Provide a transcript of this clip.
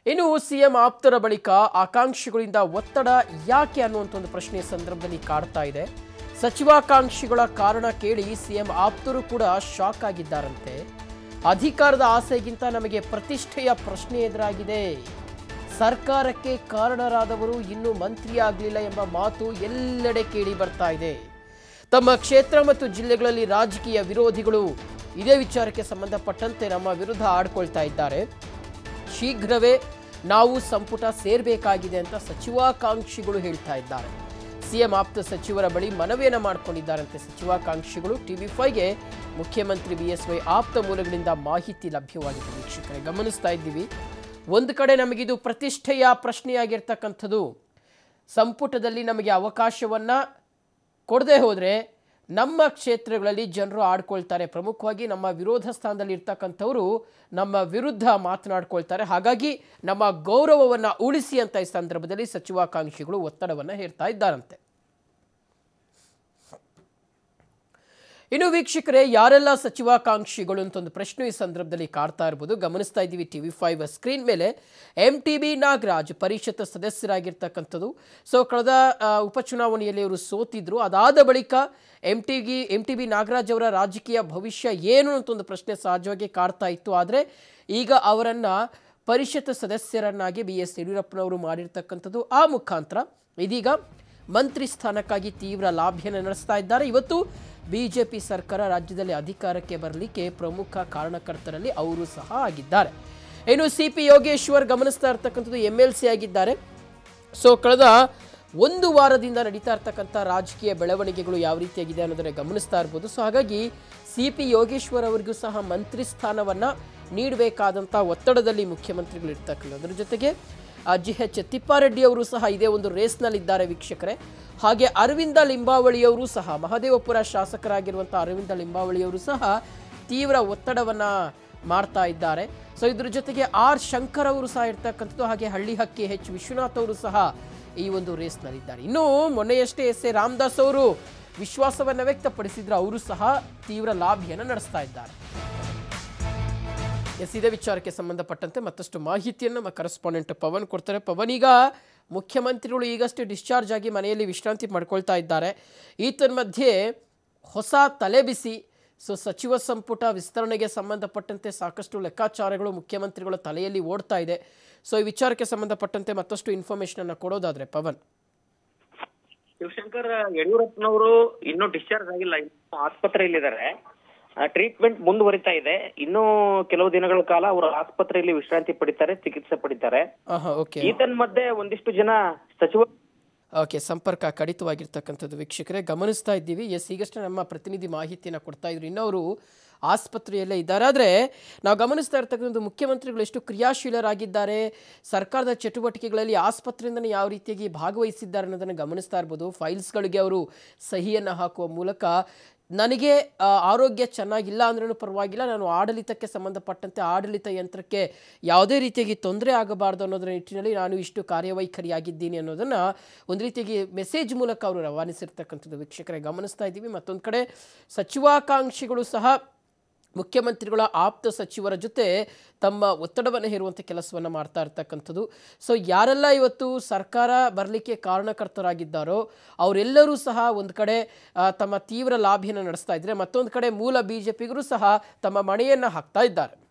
ಇನ್ನು ಸಿಎಂ ಆಪ್ತರ ಬಳಿಕ ಆಕಾಂಕ್ಷಿಗಳಿಂದ ಒತ್ತಡ ಯಾಕೆ ಅನ್ನುವಂಥ ಒಂದು ಪ್ರಶ್ನೆ ಸಂದರ್ಭದಲ್ಲಿ ಕಾಡ್ತಾ ಇದೆ ಸಚಿವಾಕಾಂಕ್ಷಿಗಳ ಕಾರಣ ಕೇಳಿ ಸಿಎಂ ಆಪ್ತರು ಕೂಡ ಶಾಕ್ ಆಗಿದ್ದಾರಂತೆ ಅಧಿಕಾರದ ಆಸೆಗಿಂತ ನಮಗೆ ಪ್ರತಿಷ್ಠೆಯ ಪ್ರಶ್ನೆ ಎದುರಾಗಿದೆ ಸರ್ಕಾರಕ್ಕೆ ಕಾರಣರಾದವರು ಇನ್ನೂ ಮಂತ್ರಿಯಾಗಲಿಲ್ಲ ಎಂಬ ಮಾತು ಎಲ್ಲೆಡೆ ಕೇಳಿ ಬರ್ತಾ ಇದೆ ತಮ್ಮ ಕ್ಷೇತ್ರ ಮತ್ತು ಜಿಲ್ಲೆಗಳಲ್ಲಿ ರಾಜಕೀಯ ವಿರೋಧಿಗಳು ಇದೇ ವಿಚಾರಕ್ಕೆ ಸಂಬಂಧಪಟ್ಟಂತೆ ನಮ್ಮ ವಿರುದ್ಧ ಆಡ್ಕೊಳ್ತಾ ಇದ್ದಾರೆ ಶೀಘ್ರವೇ ನಾವು ಸಂಪುಟ ಸೇರಬೇಕಾಗಿದೆ ಅಂತ ಸಚಿವಾಕಾಂಕ್ಷಿಗಳು ಹೇಳ್ತಾ ಇದ್ದಾರೆ ಸಿಎಂ ಆಪ್ತ ಸಚಿವರ ಬಳಿ ಮನವಿಯನ್ನ ಮಾಡಿಕೊಂಡಿದ್ದಾರಂತೆ ಸಚಿವಾಕಾಂಕ್ಷಿಗಳು ಟಿವಿ ಫೈವ್ಗೆ ಮುಖ್ಯಮಂತ್ರಿ ಬಿ ಎಸ್ ವೈ ಆಪ್ತ ಮೂಲಗಳಿಂದ ಮಾಹಿತಿ ಲಭ್ಯವಾಗಿದೆ ವೀಕ್ಷಕರೇ ಗಮನಿಸ್ತಾ ಇದ್ದೀವಿ ಒಂದು ಕಡೆ ನಮಗಿದು ಪ್ರತಿಷ್ಠೆಯ ಪ್ರಶ್ನೆಯಾಗಿರ್ತಕ್ಕಂಥದ್ದು ಸಂಪುಟದಲ್ಲಿ ನಮಗೆ ಅವಕಾಶವನ್ನ ಕೊಡದೆ ಹೋದರೆ ನಮ್ಮ ಕ್ಷೇತ್ರಗಳಲ್ಲಿ ಜನರು ಆಡ್ಕೊಳ್ತಾರೆ ಪ್ರಮುಖವಾಗಿ ನಮ್ಮ ವಿರೋಧ ಸ್ಥಾನದಲ್ಲಿ ಇರ್ತಕ್ಕಂಥವರು ನಮ್ಮ ವಿರುದ್ಧ ಮಾತನಾಡ್ಕೊಳ್ತಾರೆ ಹಾಗಾಗಿ ನಮ್ಮ ಗೌರವವನ್ನು ಉಳಿಸಿ ಅಂತ ಈ ಸಂದರ್ಭದಲ್ಲಿ ಸಚಿವಾಕಾಂಕ್ಷಿಗಳು ಒತ್ತಡವನ್ನು ಹೇರ್ತಾ ಇದ್ದಾರಂತೆ ಇನ್ನು ವೀಕ್ಷಕರೇ ಯಾರೆಲ್ಲ ಸಚಿವಾಕಾಂಕ್ಷಿಗಳು ಅಂತ ಒಂದು ಪ್ರಶ್ನೆ ಈ ಸಂದರ್ಭದಲ್ಲಿ ಕಾಡ್ತಾ ಇರ್ಬೋದು ಗಮನಿಸ್ತಾ ಇದ್ದೀವಿ ಟಿವಿ ಫೈವ್ ಸ್ಕ್ರೀನ್ ಮೇಲೆ ಎಂ ಟಿ ಬಿ ನಾಗರಾಜ್ ಪರಿಷತ್ ಸದಸ್ಯರಾಗಿರ್ತಕ್ಕಂಥದ್ದು ಸೊ ಕಳೆದ ಆ, ಉಪಚುನಾವಣೆಯಲ್ಲಿ ಅವರು ಸೋತಿದ್ರು ಅದಾದ ಬಳಿಕ ಎಂ ಟಿ ಗಿ ಎಂ ಟಿ ಬಿ ನಾಗರಾಜ್ ಅವರ ರಾಜಕೀಯ ಭವಿಷ್ಯ ಏನು ಅಂತ ಒಂದು ಪ್ರಶ್ನೆ ಸಹಜವಾಗಿ ಕಾಡ್ತಾ ಇತ್ತು ಆದರೆ ಈಗ ಅವರನ್ನು ಪರಿಷತ್ ಸದಸ್ಯರನ್ನಾಗಿ ಬಿ ಎಸ್ ಯಡಿಯೂರಪ್ಪನವರು ಮಾಡಿರ್ತಕ್ಕಂಥದ್ದು ಆ ಮುಖಾಂತರ ಇದೀಗ ಮಂತ್ರಿ ಸ್ಥಾನಕ್ಕಾಗಿ ತೀವ್ರ ಲಾಭ್ಯನ ನಡೆಸ್ತಾ ಇದ್ದಾರೆ ಇವತ್ತು ಬಿಜೆಪಿ ಸರ್ಕಾರ ರಾಜ್ಯದಲ್ಲಿ ಅಧಿಕಾರಕ್ಕೆ ಬರಲಿಕ್ಕೆ ಪ್ರಮುಖ ಕಾರಣಕರ್ತರಲ್ಲಿ ಅವರು ಸಹ ಆಗಿದ್ದಾರೆ ಇನ್ನು ಸಿ ಪಿ ಯೋಗೇಶ್ವರ್ ಗಮನಿಸ್ತಾ ಇರ್ತಕ್ಕಂಥದ್ದು ಎಮ್ ಎಲ್ ಸಿ ಆಗಿದ್ದಾರೆ ಸೊ ಕಳೆದ ಒಂದು ವಾರದಿಂದ ನಡೀತಾ ಇರ್ತಕ್ಕಂಥ ರಾಜಕೀಯ ಬೆಳವಣಿಗೆಗಳು ಯಾವ ರೀತಿಯಾಗಿದೆ ಅನ್ನೋದನ್ನ ಗಮನಿಸ್ತಾ ಇರ್ಬೋದು ಸೊ ಹಾಗಾಗಿ ಸಿ ಪಿ ಯೋಗೇಶ್ವರ್ ಅವರಿಗೂ ಸಹ ಮಂತ್ರಿ ಸ್ಥಾನವನ್ನ ನೀಡಬೇಕಾದಂಥ ಒತ್ತಡದಲ್ಲಿ ಮುಖ್ಯಮಂತ್ರಿಗಳು ಇರ್ತಕ್ಕಂಥದ್ದು ಅದ್ರ ಜೊತೆಗೆ ಆ, ಜಿ ಎಚ್ ತಿಪ್ಪಾರೆಡ್ಡಿ ಅವರು ಸಹ ಇದೇ ಒಂದು ರೇಸ್ನಲ್ಲಿದ್ದಾರೆ ವೀಕ್ಷಕರೇ ಹಾಗೆ ಅರವಿಂದ ಲಿಂಬಾವಳಿಯವರು ಸಹ ಮಹದೇವಪುರ ಶಾಸಕರಾಗಿರುವಂಥ ಅರವಿಂದ ಲಿಂಬಾವಳಿಯವರು ಸಹ ತೀವ್ರ ಒತ್ತಡವನ್ನ ಮಾಡ್ತಾ ಇದ್ದಾರೆ ಸೊ ಇದ್ರ ಜೊತೆಗೆ ಆರ್ ಶಂಕರ್ ಅವರು ಸಹ ಇರ್ತಕ್ಕಂಥದ್ದು ಹಾಗೆ ಹಳ್ಳಿ ಹಕ್ಕಿ ಎಚ್ ವಿಶ್ವನಾಥ್ ಅವರು ಸಹ ಈ ಒಂದು ರೇಸ್ನಲ್ಲಿದ್ದಾರೆ ಇನ್ನು ಮೊನ್ನೆಯಷ್ಟೇ ಎಸ್ ಎ ರಾಮದಾಸ್ ಅವರು ವಿಶ್ವಾಸವನ್ನ ವ್ಯಕ್ತಪಡಿಸಿದ್ರು ಅವರು ಸಹ ತೀವ್ರ ಲಾಭಿಯನ್ನು ನಡೆಸ್ತಾ ಇದ್ದಾರೆ ಎಸ್ ಇದೇ ವಿಚಾರಕ್ಕೆ ಸಂಬಂಧಪಟ್ಟಂತೆ ಮತ್ತಷ್ಟು ಮಾಹಿತಿಯನ್ನು ನಮ್ಮ ಕರೆಸ್ಪಾಂಡೆಂಟ್ ಪವನ್ ಕೊಡ್ತಾರೆ ಪವನ್ ಈಗ ಮುಖ್ಯಮಂತ್ರಿಗಳು ಈಗಷ್ಟೇ ಡಿಸ್ಚಾರ್ಜ್ ಆಗಿ ಮನೆಯಲ್ಲಿ ವಿಶ್ರಾಂತಿ ಮಾಡ್ಕೊಳ್ತಾ ಇದ್ದಾರೆ ಈತನ ಮಧ್ಯೆ ಹೊಸ ತಲೆಬಿಸಿ ಸೊ ಸಚಿವ ಸಂಪುಟ ವಿಸ್ತರಣೆಗೆ ಸಂಬಂಧಪಟ್ಟಂತೆ ಸಾಕಷ್ಟು ಲೆಕ್ಕಾಚಾರಗಳು ಮುಖ್ಯಮಂತ್ರಿಗಳ ತಲೆಯಲ್ಲಿ ಓಡ್ತಾ ಇದೆ ಸೊ ಈ ವಿಚಾರಕ್ಕೆ ಸಂಬಂಧಪಟ್ಟಂತೆ ಮತ್ತಷ್ಟು ಇನ್ಫಾರ್ಮೇಷನ್ ಅನ್ನ ಕೊಡೋದಾದ್ರೆ ಪವನ್ ಶಿವಶಂಕರ್ ಯಡಿಯೂರಪ್ಪನವರು ಇನ್ನೂ ಡಿಸ್ಚಾರ್ಜ್ ಆಗಿಲ್ಲ ಇನ್ನು ಆಸ್ಪತ್ರೆಯಲ್ಲಿದ್ದಾರೆ ಟ್ರೀಟ್ಮೆಂಟ್ ಮುಂದುವರಿತಾ ಇದೆ ಇನ್ನೂ ಕೆಲವು ದಿನಗಳ ಕಾಲ ಅವರು ಆಸ್ಪತ್ರೆಯಲ್ಲಿ ವಿಶ್ರಾಂತಿ ಪಡಿತಾರೆ ಚಿಕಿತ್ಸೆ ಪಡಿತಾರೆ ಆಹಾ ಓಕೆ ಈತನ್ ಮಧ್ಯೆ ಒಂದಿಷ್ಟು ಜನ ಸಚಿವ ಓಕೆ ಸಂಪರ್ಕ ಕಡಿತವಾಗಿರ್ತಕ್ಕಂಥದ್ದು ವೀಕ್ಷಕರೇ ಗಮನಿಸ್ತಾ ಇದ್ದೀವಿ ಎಸ್ ಈಗಷ್ಟೇ ನಮ್ಮ ಪ್ರತಿನಿಧಿ ಮಾಹಿತಿಯನ್ನು ಕೊಡ್ತಾ ಇದ್ರು ಇನ್ನವರು ಆಸ್ಪತ್ರೆಯಲ್ಲೇ ಇದ್ದಾರೆ ಆದರೆ ನಾವು ಗಮನಿಸ್ತಾ ಇರ್ತಕ್ಕಂಥ ಮುಖ್ಯಮಂತ್ರಿಗಳು ಎಷ್ಟು ಕ್ರಿಯಾಶೀಲರಾಗಿದ್ದಾರೆ ಸರ್ಕಾರದ ಚಟುವಟಿಕೆಗಳಲ್ಲಿ ಆಸ್ಪತ್ರೆಯಿಂದನೇ ಯಾವ ರೀತಿಯಾಗಿ ಭಾಗವಹಿಸಿದ್ದಾರೆ ಅನ್ನೋದನ್ನು ಗಮನಿಸ್ತಾ ಇರ್ಬೋದು ಫೈಲ್ಸ್ಗಳಿಗೆ ಅವರು ಸಹಿಯನ್ನು ಹಾಕುವ ಮೂಲಕ ನನಗೆ ಆ, ಆರೋಗ್ಯ ಚೆನ್ನಾಗಿಲ್ಲ ಅಂದ್ರೂ ಪರವಾಗಿಲ್ಲ ನಾನು ಆಡಳಿತಕ್ಕೆ ಸಂಬಂಧಪಟ್ಟಂತೆ ಆಡಳಿತ ಯಂತ್ರಕ್ಕೆ ಯಾವುದೇ ರೀತಿಯಾಗಿ ತೊಂದರೆ ಆಗಬಾರ್ದು ಅನ್ನೋದರ ನಿಟ್ಟಿನಲ್ಲಿ ನಾನು ಇಷ್ಟು ಕಾರ್ಯವೈಖರಿಯಾಗಿದ್ದೀನಿ ಅನ್ನೋದನ್ನು ಒಂದು ರೀತಿಯಾಗಿ ಮೆಸೇಜ್ ಮೂಲಕ ಅವರು ರವಾನಿಸಿರ್ತಕ್ಕಂಥದ್ದು ವೀಕ್ಷಕರೇ ಗಮನಿಸ್ತಾ ಇದ್ದೀವಿ ಮತ್ತೊಂದು ಕಡೆ ಸಚಿವಾಕಾಂಕ್ಷಿಗಳು ಸಹ ಮುಖ್ಯಮಂತ್ರಿಗಳ ಆಪ್ತ ಸಚಿವರ ಜೊತೆ ತಮ್ಮ ಒತ್ತಡವನ್ನು ಹೇರುವಂಥ ಕೆಲಸವನ್ನು ಮಾಡ್ತಾ ಇರ್ತಕ್ಕಂಥದ್ದು ಸೊ ಯಾರೆಲ್ಲ ಇವತ್ತು ಸರ್ಕಾರ ಬರಲಿಕ್ಕೆ ಕಾರಣಕರ್ತರಾಗಿದ್ದಾರೋ ಅವರೆಲ್ಲರೂ ಸಹ ಒಂದು ಕಡೆ ಆ, ತಮ್ಮ ತೀವ್ರ ಲಾಭಿಯನ್ನು ನಡೆಸ್ತಾ ಇದ್ದಾರೆ ಮತ್ತೊಂದು ಕಡೆ ಮೂಲ ಬಿ ಜೆ ಪಿಗರು ಸಹ ತಮ್ಮ ಮಣೆಯನ್ನು ಹಾಕ್ತಾ ಇದ್ದಾರೆ